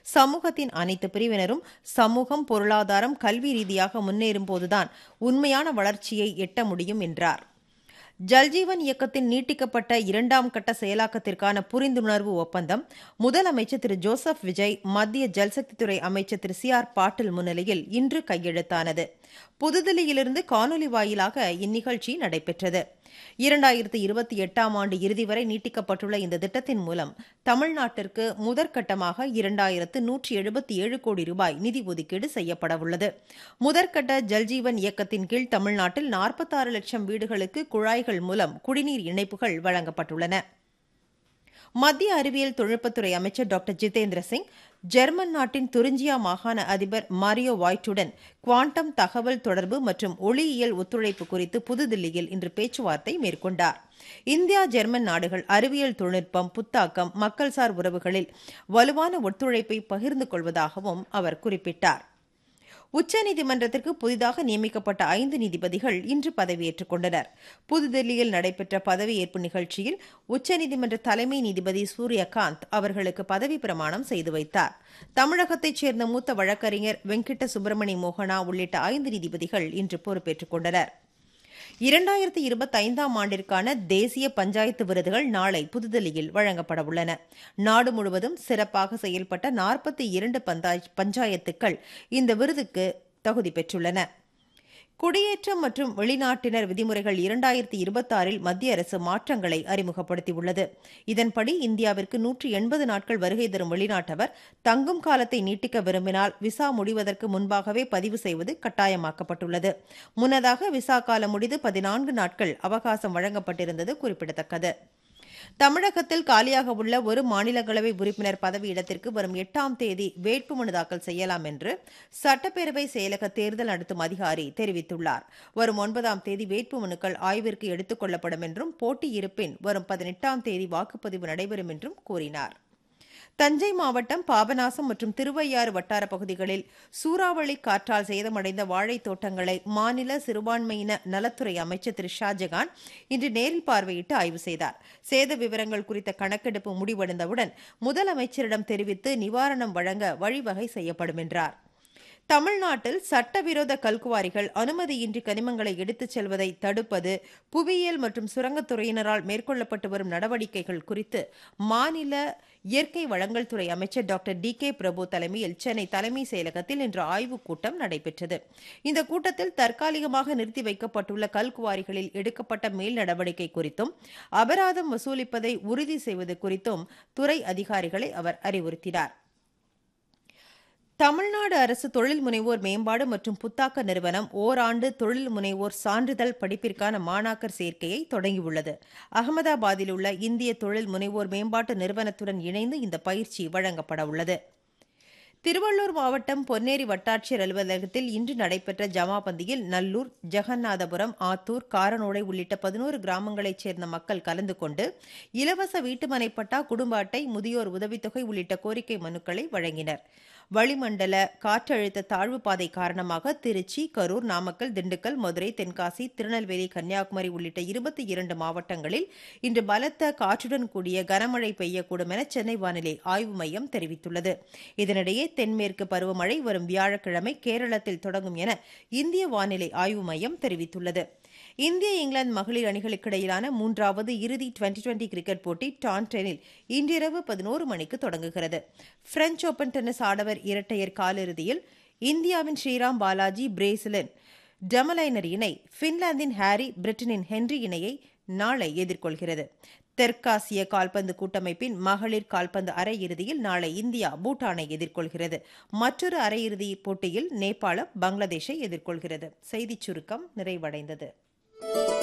சமூகத்தின் அனைத்து பிரிவினரும் சமூகம் பொருளாதாரம் கல்வி ரீதியாக முன்னேறும் போதுதான் உண்மையான வளர்ச்சியை எட்ட முடியும் என்றார் ஜல்ஜீவன் இயக்கத்தின் நீட்டிக்கப்பட்ட இரண்டாம் கட்ட செயலாக்கத்திற்கான புரிந்துணர்வு ஒப்பந்தம் முதலமைச்சர் திரு ஜோசப் விஜய் மத்திய ஜல்சக்தித்துறை அமைச்சர் திரு சி ஆர் பாட்டில் முன்னிலையில் இன்று கையெழுத்தானது புதுதில்லியிலிருந்து காணொலி வாயிலாக இந்நிகழ்ச்சி நடைபெற்றது இரண்டாயிரத்தி இருபத்தி எட்டாம் ஆண்டு இறுதி வரை நீட்டிக்கப்பட்டுள்ள இந்த திட்டத்தின் மூலம் தமிழ்நாட்டிற்கு முதற்கட்டமாக இரண்டாயிரத்து நூற்றி எழுபத்தி ஏழு கோடி ரூபாய் நிதி ஒதுக்கீடு செய்யப்படவுள்ளது முதற்கட்ட ஜல்ஜீவன் இயக்கத்தின் கீழ் தமிழ்நாட்டில் நாற்பத்தாறு லட்சம் வீடுகளுக்கு குழாய்கள் மூலம் குடிநீர் இணைப்புகள் வழங்கப்பட்டுள்ளன மத்திய அறிவியல் தொழில்நுட்பத்துறை அமைச்சர் டாக்டர் ஜிதேந்திர சிங் ஜெர்மன் நாட்டின் துரிஞ்சியா மாகாண அதிபர் மாரியோ வாய்ட்டுடன் குவாண்டம் தகவல் தொடர்பு மற்றும் ஒளியியல் ஒத்துழைப்பு குறித்து புதுதில்லியில் இன்று பேச்சுவார்த்தை மேற்கொண்டார் இந்தியா ஜெர்மன் நாடுகள் அறிவியல் தொழில்நுட்பம் புத்தாக்கம் மக்கள்சார் உறவுகளில் வலுவான ஒத்துழைப்பை பகிர்ந்து கொள்வதாகவும் அவர் குறிப்பிட்டார் உச்சநீதிமன்றத்திற்கு புதிதாக நியமிக்கப்பட்ட ஐந்து நீதிபதிகள் இன்று பதவியேற்றுக் கொண்டனர் புதுதில்லியில் நடைபெற்ற பதவியேற்பு நிகழ்ச்சியில் உச்சநீதிமன்ற தலைமை நீதிபதி சூரியகாந்த் அவர்களுக்கு பதவி பிரமாணம் செய்து வைத்தார் தமிழகத்தைச் சேர்ந்த மூத்த வழக்கறிஞர் வெங்கிட்ட சுப்பிரமணி மோகனா உள்ளிட்ட ஐந்து நீதிபதிகள் இன்று பொறுப்பேற்றுக் கொண்டனர் இரண்டாயிரத்தி இருபத்தைந்தாம் ஆண்டிற்கான தேசிய பஞ்சாயத்து விருதுகள் நாளை புதுதில்லியில் வழங்கப்பட உள்ளன நாடு முழுவதும் சிறப்பாக செயல்பட்ட நாற்பத்தி இரண்டு பஞ்சாயத்துக்கள் இந்த விருதுக்கு தகுதி பெற்றுள்ளன குடியேற்றம் மற்றும் வெளிநாட்டினர் விதிமுறைகள் இரண்டாயிரத்தி இருபத்தாறில் மத்திய அரசு மாற்றங்களை அறிமுகப்படுத்தியுள்ளது இதன்படி இந்தியாவிற்கு நூற்றி எண்பது நாட்கள் வருகை தரும் வெளிநாட்டவர் தங்கும் காலத்தை நீட்டிக்க விரும்பினால் விசா முடிவதற்கு முன்பாகவே பதிவு செய்வது கட்டாயமாக்கப்பட்டுள்ளது முன்னதாக விசா காலம் முடிந்து பதினான்கு நாட்கள் அவகாசம் வழங்கப்பட்டிருந்தது குறிப்பிடத்தக்கது தமிழகத்தில் காலியாக உள்ள ஒரு மாநிலங்களவை உறுப்பினர் பதவியிடத்திற்கு வரும் எட்டாம் தேதி வேட்புமனு தாக்கல் செய்யலாம் என்று சட்டப்பேரவை செயலக தேர்தல் நடத்தும் அதிகாரி தெரிவித்துள்ளார் வரும் ஒன்பதாம் தேதி வேட்புமனுக்கள் ஆய்விற்கு எடுத்துக் கொள்ளப்படும் என்றும் போட்டி இருப்பின் வரும் பதினெட்டாம் தேதி வாக்குப்பதிவு நடைபெறும் என்றும் கூறினார் தஞ்சை மாவட்டம் பாபநாசம் மற்றும் திருவையாறு வட்டார பகுதிகளில் சூறாவளி காற்றால் சேதமடைந்த வாழைத் தோட்டங்களை மாநில சிறுபான்மையின நலத்துறை அமைச்சர் திரு ஷாஜகான் இன்று நேரில் பார்வையிட்டு ஆய்வு செய்தார் சேத விவரங்கள் குறித்த கணக்கெடுப்பு முடிவடைந்தவுடன் முதலமைச்சரிடம் தெரிவித்து நிவாரணம் வழங்க வழிவகை செய்யப்படும் என்றார் தமிழ்நாட்டில் சட்டவிரோத கல்குவாரிகள் அனுமதியின்றி கனிமங்களை எடுத்துச் செல்வதை தடுப்பது புவியியல் மற்றும் சுரங்கத்துறையினரால் மேற்கொள்ளப்பட்டு வரும் நடவடிக்கைகள் குறித்து மாநில இயற்கை வளங்கள் துறை அமைச்சர் டாக்டர் டி கே பிரபு தலைமையில் சென்னை தலைமை செயலகத்தில் இன்று ஆய்வுக் கூட்டம் நடைபெற்றது இந்த கூட்டத்தில் தற்காலிகமாக நிறுத்தி வைக்கப்பட்டுள்ள கல்குவாரிகளில் எடுக்கப்பட்ட மேல் நடவடிக்கை குறித்தும் அபராதம் வசூலிப்பதை உறுதி செய்வது குறித்தும் துறை அதிகாரிகளை அவர் அறிவுறுத்தினார் தமிழ்நாடு அரசு தொழில் முனைவோர் மேம்பாடு மற்றும் புத்தாக்க நிறுவனம் ஓராண்டு தொழில் முனைவோர் சான்றிதழ் படிப்பிற்கான மாணாக்கர் சேர்க்கையை தொடங்கியுள்ளது அகமதாபாத்தில் உள்ள இந்திய தொழில் முனைவோர் மேம்பாட்டு நிறுவனத்துடன் இணைந்து இந்த பயிற்சி வழங்கப்பட உள்ளது திருவள்ளூர் மாவட்டம் பொன்னேரி வட்டாட்சியர் அலுவலகத்தில் இன்று நடைபெற்ற ஜமாபந்தியில் நல்லூர் ஜெகநாதபுரம் ஆத்தூர் காரனோடை உள்ளிட்ட பதினோரு கிராமங்களைச் சேர்ந்த மக்கள் கலந்து கொண்டு இலவச வீட்டுமனை பட்டா குடும்ப அட்டை முதியோர் உதவித்தொகை உள்ளிட்ட கோரிக்கை மனுக்களை வழங்கினர் வளிமண்டல காற்றழுத்த தாழ்வு பாதை காரணமாக திருச்சி கரூர் நாமக்கல் திண்டுக்கல் மதுரை தென்காசி திருநெல்வேலி கன்னியாகுமரி உள்ளிட்ட இருபத்தி இரண்டு மாவட்டங்களில் இன்று பலத்த காற்றுடன் கூடிய கனமழை பெய்யக்கூடும் என சென்னை வானிலை ஆய்வு மையம் தெரிவித்துள்ளது இதனிடையே தென்மேற்கு பருவமழை வரும் வியாழக்கிழமை கேரளத்தில் தொடங்கும் என இந்திய வானிலை ஆய்வு மையம் தெரிவித்துள்ளது இந்திய இங்கிலாந்து மகளிர் அணிகளுக்கிடையிலான மூன்றாவது இறுதி டுவெண்டி டுவெண்டி கிரிக்கெட் போட்டி டான்டெனில் இன்றிரவு பதினோரு மணிக்கு தொடங்குகிறது பிரெஞ்ச் ஓபன் டென்னிஸ் ஆடவர் இரட்டையர் காலிறுதியில் இந்தியாவின் ஸ்ரீராம் பாலாஜி பிரேசிலின் டெமலைனர் இணை பின்லாந்தின் ஹாரி பிரிட்டனின் ஹென்றி இணையை நாளை எதிர்கொள்கிறது தெற்காசிய கால்பந்து கூட்டமைப்பின் மகளிர் கால்பந்து அரையிறுதியில் நாளை இந்தியா பூட்டானை எதிர்கொள்கிறது மற்றொரு அரையிறுதி போட்டியில் நேபாளம் பங்களாதேஷை எதிர்கொள்கிறது செய்திச் சுருக்கம் நிறைவடைந்தது